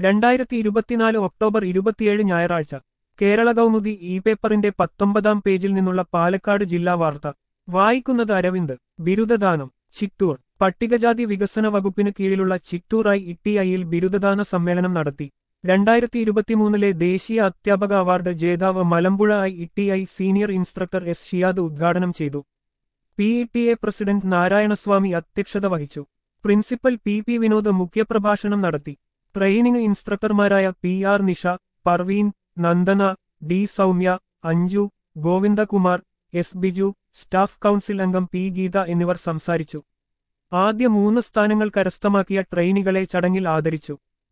രണ്ടായിരത്തി ഇരുപത്തിനാല് ഒക്ടോബർ ഇരുപത്തിയേഴ് ഞായറാഴ്ച കേരള കൗമുദി ഇ പേപ്പറിന്റെ പത്തൊമ്പതാം പേജിൽ നിന്നുള്ള പാലക്കാട് ജില്ലാ വാർത്ത വായിക്കുന്നത് അരവിന്ദ് ബിരുദദാനം ചിറ്റൂർ പട്ടികജാതി വികസന വകുപ്പിന് കീഴിലുള്ള ചിറ്റൂർ ഐ ഇട്ടിഐയിൽ ബിരുദദാന സമ്മേളനം നടത്തി രണ്ടായിരത്തി ഇരുപത്തിമൂന്നിലെ ദേശീയ അധ്യാപക അവാർഡ് ജേതാവ് Malampuzha I T I senior instructor S Shiyad ഉദ്ഘാടനം ചെയ്തു P E T A president Narayanaswamy അധ്യക്ഷത വഹിച്ചു പ്രിൻസിപ്പൽ പി പി വിനോദ് മുഖ്യപ്രഭാഷണം നടത്തി ട്രെയിനിംഗ് ഇൻസ്ട്രക്ടർമാരായ P R Nisha Parveen Nandana D Soumya Anju Govindakumar S Biju staff council അംഗം പി ഗീത എന്നിവർ സംസാരിച്ചു ആദ്യ മൂന്ന് സ്ഥാനങ്ങൾ കരസ്ഥമാക്കിയ ട്രെയിനികളെ ചടങ്ങിൽ ആദരിച്ചു